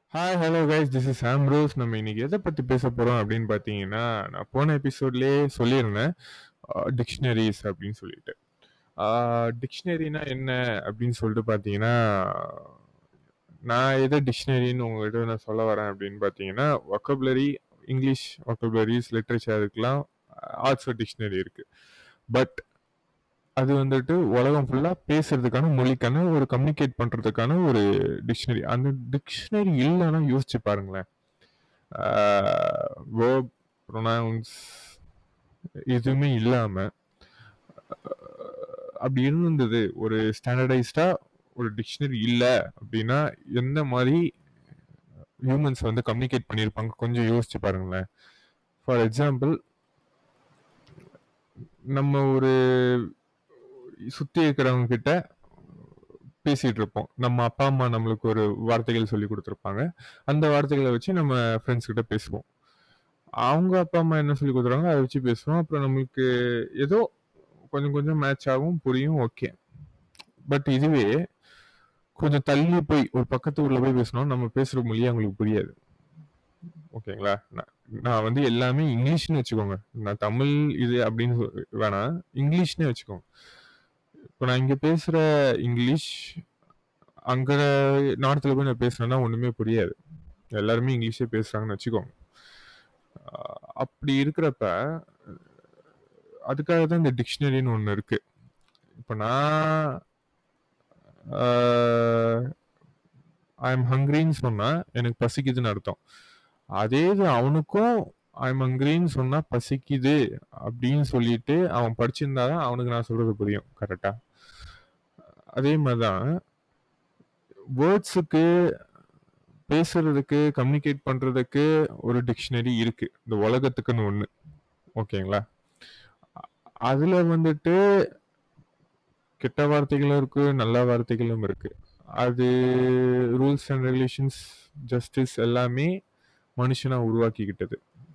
Hi hello guys this is Ambrose நம்ம இன்னைக்கு எதை பற்றி பேச போகிறோம் அப்படின்னு பார்த்தீங்கன்னா நான் போன எபிசோட்லேயே சொல்லியிருந்தேன் டிக்ஷனரிஸ் அப்படின்னு சொல்லிட்டு டிக்ஷனரினா என்ன அப்படின்னு சொல்லிட்டு பார்த்தீங்கன்னா நான் எதை டிக்ஷனரின்னு உங்கள்கிட்ட நான் சொல்ல வரேன் அப்படின்னு பார்த்தீங்கன்னா ஒக்கபுலரி இங்கிலீஷ் ஒக்கபுலரிஸ் லிட்ரேச்சர் அதுக்கெலாம் ஆர்ட்ஸ் டிக்ஷனரி இருக்குது பட் அது வந்துட்டு உலகம் ஃபுல்லாக பேசுறதுக்கான மொழிக்கான ஒரு கம்யூனிகேட் பண்ணுறதுக்கான ஒரு டிக்ஷனரி அந்த டிக்ஷனரி இல்லைன்னா யோசிச்சு பாருங்களேன் வேர்ப் ப்ரொனவுன்ஸ் எதுவுமே இல்லாமல் அப்படி இருந்தது ஒரு ஸ்டாண்டர்டைஸ்டாக ஒரு டிக்ஷனரி இல்லை அப்படின்னா எந்த மாதிரி ஹியூமன்ஸ் வந்து கம்யூனிகேட் பண்ணியிருப்பாங்க கொஞ்சம் யோசிச்சு பாருங்களேன் ஃபார் எக்ஸாம்பிள் நம்ம ஒரு சுற்றி இருக்கிறவங்க கிட்ட பேசிகிட்டு இருப்போம் நம்ம அப்பா அம்மா நம்மளுக்கு ஒரு வார்த்தைகள் சொல்லி கொடுத்துருப்பாங்க அந்த வார்த்தைகளை வச்சு நம்ம ஃப்ரெண்ட்ஸ் கிட்ட பேசுவோம் அவங்க அப்பா அம்மா என்ன சொல்லி கொடுத்துறாங்க அதை வச்சு பேசுவோம் அப்புறம் நம்மளுக்கு ஏதோ கொஞ்சம் கொஞ்சம் மேட்ச் ஆகும் புரியும் ஓகே பட் இதுவே கொஞ்சம் தள்ளி போய் ஒரு பக்கத்து ஊரில் போய் பேசணும் நம்ம பேசுகிற மொழி அவங்களுக்கு புரியாது ஓகேங்களா நான் வந்து எல்லாமே இங்கிலீஷ்னு வச்சுக்கோங்க நான் தமிழ் இது அப்படின்னு வேணாம் இங்கிலீஷ்னே வச்சுக்கோங்க இப்போ நான் இங்கே பேசுகிற இங்கிலீஷ் அங்கே நார்த்தில் போய் நான் பேசுனேன்னா ஒன்றுமே புரியாது எல்லாருமே இங்கிலீஷே பேசுகிறாங்கன்னு வச்சுக்கோங்க அப்படி இருக்கிறப்ப அதுக்காக தான் இந்த டிக்ஷனரின்னு ஒன்று இருக்குது இப்போ நான் ஐ எம் ஹங்க்ரின்னு சொன்னால் எனக்கு பசிக்குதுன்னு அர்த்தம் அதே இது அவனுக்கும் ஐம் ஹங்க்ரின்னு சொன்னால் பசிக்குது அப்படின்னு சொல்லிட்டு அவன் படிச்சிருந்தா தான் அவனுக்கு நான் சொல்கிறது புரியும் கரெக்டாக அதே மாதிரி தான் வேர்ட்ஸுக்கு பேசுறதுக்கு கம்யூனிகேட் பண்ணுறதுக்கு ஒரு டிக்ஷனரி இருக்குது இந்த உலகத்துக்குன்னு ஒன்று ஓகேங்களா அதில் வந்துட்டு கெட்ட வார்த்தைகளும் இருக்குது நல்ல வார்த்தைகளும் இருக்குது அது ரூல்ஸ் அண்ட் ரெகுலேஷன்ஸ் ஜஸ்டிஸ் எல்லாமே மனுஷனாக உருவாக்கிக்கிட்டது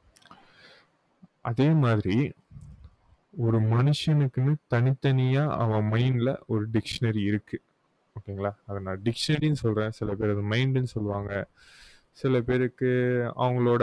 அதே மாதிரி ஒரு மனுஷனுக்குன்னு தனித்தனியாக அவன் மைண்டில் ஒரு டிக்ஷனரி இருக்குது ஓகேங்களா அதை நான் டிக்ஷனரின்னு சொல்கிறேன் சில பேர் அது மைண்டுன்னு சொல்லுவாங்க சில பேருக்கு அவங்களோட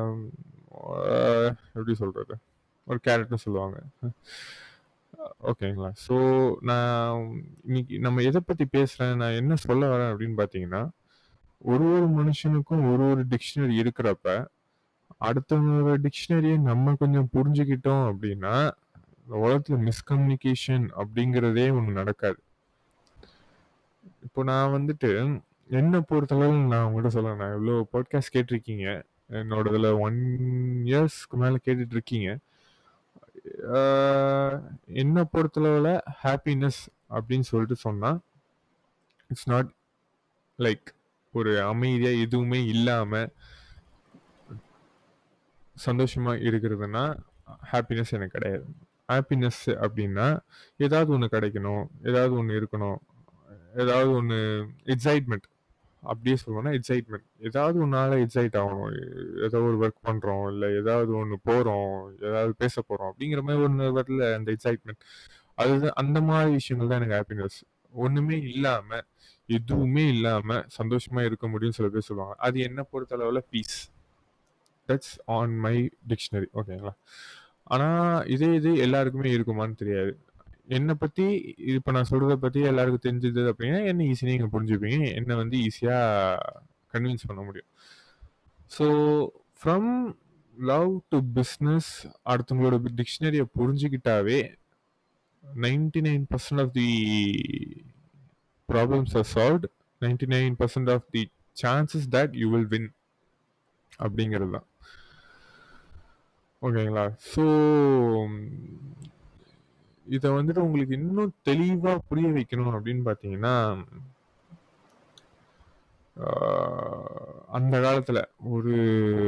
எப்படி சொல்கிறது ஒரு கேரக்டர்னு சொல்லுவாங்க ஓகேங்களா ஸோ நான் இன்னைக்கு நம்ம எதை பற்றி பேசுகிறேன் நான் என்ன சொல்ல வரேன் அப்படின்னு பார்த்தீங்கன்னா ஒரு ஒரு மனுஷனுக்கும் ஒரு ஒரு டிக்ஷனரி இருக்கிறப்ப அடுத்தவங்களோட டிக்ஷனரியை நம்ம கொஞ்சம் புரிஞ்சுக்கிட்டோம் அப்படின்னா உலகத்துல மிஸ்கம்யூனிகேஷன் அப்படிங்கிறதே ஒன்று நடக்காது இப்போ நான் வந்துட்டு என்ன பொறுத்தளவு நான் உங்கள்கிட்ட சொல்ல நான் எவ்வளோ பாட்காஸ்ட் கேட்டிருக்கீங்க என்னோட இதில் ஒன் இயர்ஸ்க்கு மேலே கேட்டுட்டு இருக்கீங்க என்னை பொறுத்தளவில் ஹாப்பினஸ் அப்படின்னு சொல்லிட்டு சொன்னால் இட்ஸ் நாட் லைக் ஒரு அமைதியாக எதுவுமே இல்லாமல் சந்தோஷமாக இருக்கிறதுனா ஹாப்பினஸ் எனக்கு கிடையாது ஹாப்பினஸ் அப்படின்னா ஏதாவது ஒன்று கிடைக்கணும் ஏதாவது ஒன்று இருக்கணும் ஏதாவது ஒன்று எக்ஸைட்மெண்ட் அப்படியே சொல்லுவோம்னா எக்ஸைட்மெண்ட் ஏதாவது ஒன்றால் எக்ஸைட் ஆகணும் ஏதோ ஒரு ஒர்க் பண்ணுறோம் இல்லை ஏதாவது ஒன்று போகிறோம் ஏதாவது பேச போகிறோம் அப்படிங்கிற மாதிரி ஒன்று வரல அந்த எக்ஸைட்மெண்ட் அதுதான் அந்த மாதிரி விஷயங்கள் தான் எனக்கு ஹாப்பினஸ் ஒன்றுமே இல்லாமல் எதுவுமே இல்லாமல் சந்தோஷமாக இருக்க முடியும்னு சில பேர் சொல்லுவாங்க அது என்ன பொறுத்தளவில் peace that's on my dictionary ஓகேங்களா ஆனால் இதே இது எல்லாருக்குமே இருக்குமான்னு தெரியாது என்னை பற்றி இப்போ நான் சொல்கிறத பற்றி எல்லாருக்கும் தெரிஞ்சது அப்படின்னா என்ன ஈஸியாக நீங்கள் புரிஞ்சுப்பீங்க என்னை வந்து ஈஸியாக கன்வின்ஸ் பண்ண முடியும் so from love to business அடுத்தவங்களோட டிக்ஷனரியை புரிஞ்சுக்கிட்டாவே ninety nine percent of the problems are solved ninety nine percent of the chances that you will win அப்படிங்கிறது தான் ஓகேங்களா ஸோ இதை வந்துட்டு உங்களுக்கு இன்னும் தெளிவாக புரிய வைக்கணும் அப்படின்னு பார்த்தீங்கன்னா அந்த காலத்தில் ஒரு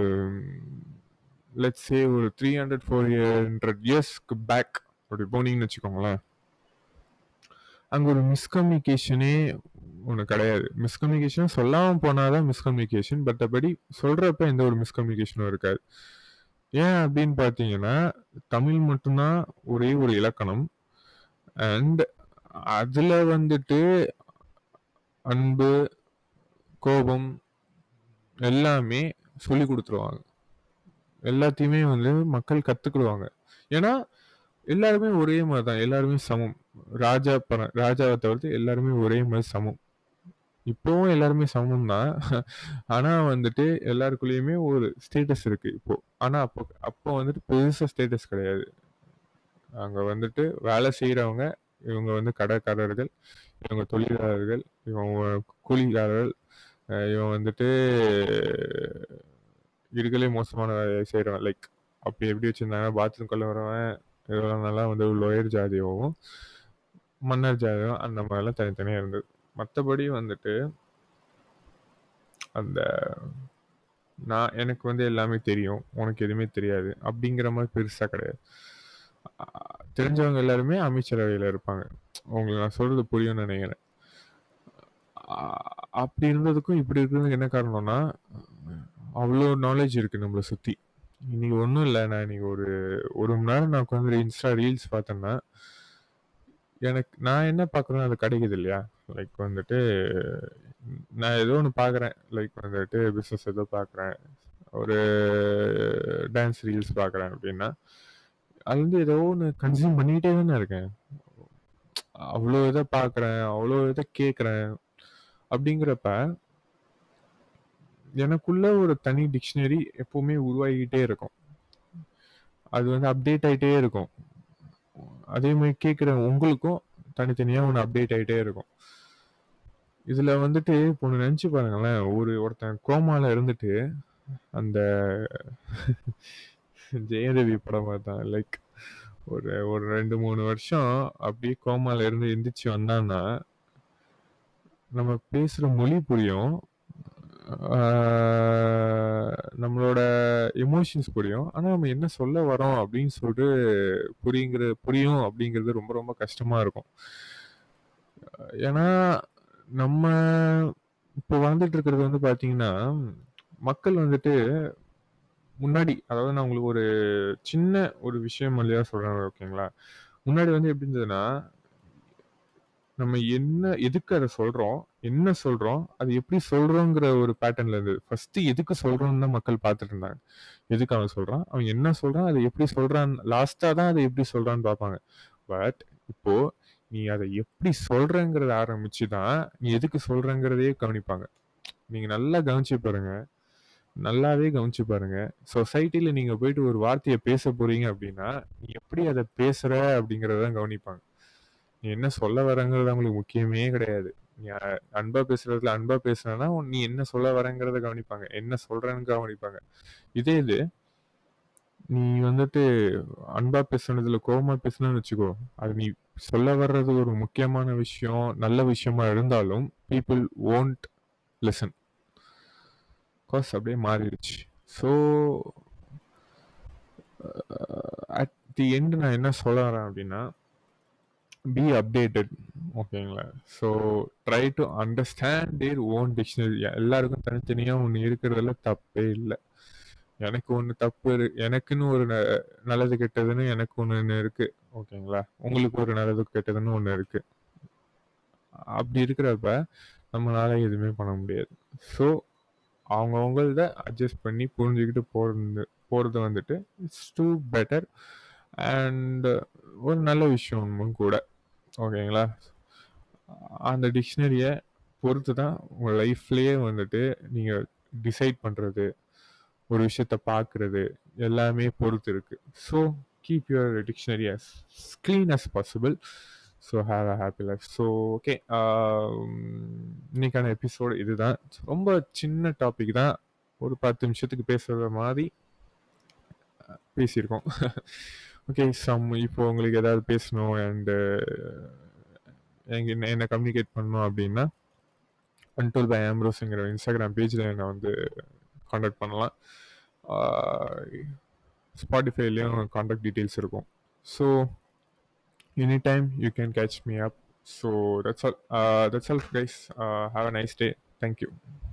லெட்ஸே ஒரு த்ரீ ஹண்ட்ரட் ஃபோர் ஹண்ட்ரட் இயர்ஸ்க்கு பேக் அப்படி போனீங்கன்னு வச்சுக்கோங்களேன் அங்கே ஒரு மிஸ்கம்யூனிகேஷனே ஒன்று கிடையாது மிஸ்கம்யூனிகேஷன் சொல்லாமல் போனால் தான் மிஸ்கம்யூனிகேஷன் பட் அப்படி சொல்கிறப்ப எந்த ஒரு மிஸ்கம்யூனிகேஷனும் இருக்காது ஏன் அப்படின்னு பார்த்தீங்கன்னா தமிழ் மட்டும்தான் ஒரே ஒரு இலக்கணம் அண்ட் அதில் வந்துட்டு அன்பு கோபம் எல்லாமே சொல்லி குடுத்துருவாங்க. எல்லாத்தையுமே வந்து மக்கள் கத்துக்கிடுவாங்க. ஏன்னா, எல்லாருமே ஒரே மாரி தான். எல்லாருமே சமம். ராஜா பர ராஜாவ தவிர்த்து எல்லாருமே ஒரே மாரி சமம். இப்பவும் எல்லாருமே சமம் தான். ஆனா வந்துட்டு எல்லாருக்குள்ளயுமே ஒரு ஸ்டேட்டஸ் இருக்கு இப்போ. ஆனா அப்போ அப்போ வந்துட்டு பெருசா ஸ்டேட்டஸ் கிடையாது. அங்க வந்துட்டு வேலை செய்றவங்க, இவங்க வந்து கடைக்காரர்கள், இவங்க தொழிலாளர்கள், இவங்க கூலிக்காரர்கள், அ இவன் வந்துட்டு இருக்கறதுலயே மோசமான வேலைய செய்றவன். லைக் அப்படி எப்படி வச்சிருந்தாங்கன்னா, பாத்ரூம் கழுவ வரவன், இவங்கலாம் வந்து லோயர் ஜாதியாவும், மன்னர் ஜாதியும் அந்த மாரிலாம் தனித்தனியா இருந்தது. மத்தபடி வந்துட்டு அந்த நான் எனக்கு வந்து எல்லாமே தெரியும். உனக்கு எதுவுமே தெரியாது. அப்படிங்கிற மாரி பெருசா கிடையாது. அ தெரிஞ்சவங்க எல்லாருமே அமைச்சரவையில இருப்பாங்க. உங்களுக்கு நான் சொல்றது புரியும்னு நெனைக்கிறேன். அ அப்படி இருந்ததுக்கும், இப்படி இருக்கிறதுக்கும் என்ன காரணம்னா, அவ்ளோ நாலேட்ஜ் இருக்கு நம்மள சுத்தி. இன்னைக்கு ஒண்ணும் இல்ல. நான் இன்னைக்கு ஒரு 1 மணி நேரம் நான் உட்காந்து இன்ஸ்டா ரீல்ஸ் பார்த்தேன்னா, எனக்கு நான் என்ன பார்க்குறேனோ அது கிடைக்குது இல்லையா? லைக் வந்துட்டு நான் ஏதோ ஒண்ணு பார்க்குறேன். லைக் வந்துட்டு பிசினஸ் ஏதோ பார்க்குறேன். ஒரு டான்ஸ் ரீல்ஸ் பார்க்குறேன் அப்படின்னா, அது வந்து ஏதோ ஒண்ணு கன்சியூம் பண்ணிக்கிட்டே தானே இருக்கேன். அவ்ளோ இத பார்க்குறேன், அவ்ளோ இத கேட்குறேன். அப்படிங்கிறப்ப எனக்குள்ள ஒரு தனி டிக்ஷனரி எப்பவுமே உருவாகிக்கிட்டே இருக்கும். அது வந்து அப்டேட் ஆயிட்டே இருக்கும். அதே மாரி கேட்குற உங்களுக்கும் தனித்தனியா ஒண்ணு அப்டேட் ஆயிட்டே இருக்கும். இதுல வந்துட்டு இப்போ ஒண்ணு நெனச்சு பாருங்களேன். ஒரு ஒருத்தன் கோமால இருந்துட்டு, அந்த ஜெயரவி படம் மாரி தான். லைக் ஒரு ஒரு 2, 3 வருஷம் அப்படியே கோமால இருந்து எந்திரிச்சு வந்தான்னா, நம்ம பேசுற மொழி புரியும். ஆ நம்மளோட எமோஷன்ஸ் புரியும். ஆனா நம்ம என்ன சொல்ல வரோம் அப்படின்னு சொல்லிட்டு புரியுங்கிற புரியும் அப்படிங்கிறது ரொம்ப ரொம்ப கஷ்டமா இருக்கும். ஏன்னா, நம்ம இப்போ வாழ்ந்துட்டு இருக்கிறது வந்து பார்த்தீங்கன்னா, மக்கள் வந்துட்டு முன்னாடி அதாவது நான் உங்களுக்கு ஒரு சின்ன ஒரு விஷயம் வழியா சொல்றேன் ஓகேங்களா? முன்னாடி வந்து எப்படி இருந்ததுன்னா, நம்ம என்ன எதுக்கு அத சொல்றோம்? என்ன சொல்றோம்? அது எப்படி சொல்றோங்கிற ஒரு பேட்டர்ன்ல இருந்தது. ஃபர்ஸ்ட்டு எதுக்கு சொல்றோம்னு தான் மக்கள் பார்த்துட்டு இருந்தாங்க. எதுக்கு அவன் சொல்றான்? அவன் என்ன சொல்றான்? அத எப்படி சொல்றான்? லாஸ்ட்டா தான் அத எப்படி சொல்றான்னு பார்ப்பாங்க. பட் இப்போ நீ அத எப்படி சொல்றேங்கிறத ஆரம்பிச்சு தான், நீ எதுக்கு சொல்றேங்கிறதையே கவனிப்பாங்க. நீங்க நல்லா கவனிச்சு பாருங்க. நல்லாவே கவனிச்சு பாருங்க. சொசைட்டில நீங்க போயிட்டு ஒரு வார்த்தைய பேச போறீங்க அப்படின்னா, நீ எப்படி அத பேசுற அப்படிங்கிறத தான் கவனிப்பாங்க. நீ என்ன சொல்ல வரேங்கிறது அவங்களுக்கு முக்கியமே கிடையாது. நீ அ அன்பா பேசுறதுல அன்பா பேசுனன்னா, நீ என்ன சொல்ல வரேங்கிறத கவனிப்பாங்க. என்ன சொல்றேன்னு கவனிப்பாங்க. இதே இது நீ வந்துட்டு அன்பா பேசுனதுல கோவமா பேசுனன்னு வச்சுக்கோ, அது நீ சொல்ல வர்றது ஒரு முக்கியமான விஷயம், நல்ல விஷயமா இருந்தாலும், பீப்பிள் வோன்ட் லிசன். பிகாஸ் அப்படியே மாறிடுச்சு. ஸோ அட் தி எண்ட் நான் என்ன சொல்ல வரேன் அப்படின்னா, பி அப்டேட்டட் ஓகேங்களா? So try to understand their own dictionary. எல்லாருக்கும் தனித்தனியா ஒண்ணு இருக்கிறதுல தப்பே இல்ல. எனக்கு ஒண்ணு தப்பு இரு எனக்குன்னு ஒரு ந நல்லது கெட்டதுன்னு எனக்கு ஒண்ணு இருக்கு. ஓகேங்களா? உங்களுக்கு ஒரு நல்லது கெட்டதுன்னு ஒண்ணு இருக்கு. அப்படி இருக்கிறப்ப, நம்மளால எதுவுமே பண்ண முடியாது. ஸோ அவங்கவங்கள்த அட்ஜஸ்ட் பண்ணி புரிஞ்சுகிட்டு போறது போறது வந்துட்டு இட்ஸ் டூ பெட்டர் அண்ட் ஒரு நல்ல விஷயமும் கூட. ஓகேங்களா? அந்த டிக்ஷனரிய பொறுத்து தான் உங்க லைஃப்லயே வந்துட்டு நீங்க டிசைட் பண்றது, ஒரு விஷயத்த பார்க்குறது எல்லாமே பொறுத்து இருக்கு. So keep your dictionary as clean as possible. So have a happy life. So okay uh இன்னைக்கான எபிசோடு இதுதான். ரொம்ப சின்ன டாபிக் தான். ஒரு 10 நிமிஷத்துக்கு பேசுற மாரி பேசியிருக்கோம். ஓகே சம் இப்போ உங்களுக்கு ஏதாவது பேசணும் அண்ட் எங்க என்ன என்ன கம்யூனிகேட் பண்ணணும் அப்படின்னா, அன்டோல்ட் பை ஆம்ப்ரோஸ்ங்கிற இன்ஸ்டாகிராம் பேஜ்ல என்ன வந்து கான்டாக்ட் பண்ணலாம். ஆ ஸ்பாட்டிஃபைலயும் கான்டாக்ட் டீட்டெயில்ஸ் இருக்கும். So any time you can catch me up. So that's all. Uh that's all guys. Uh have a nice day. Thank you.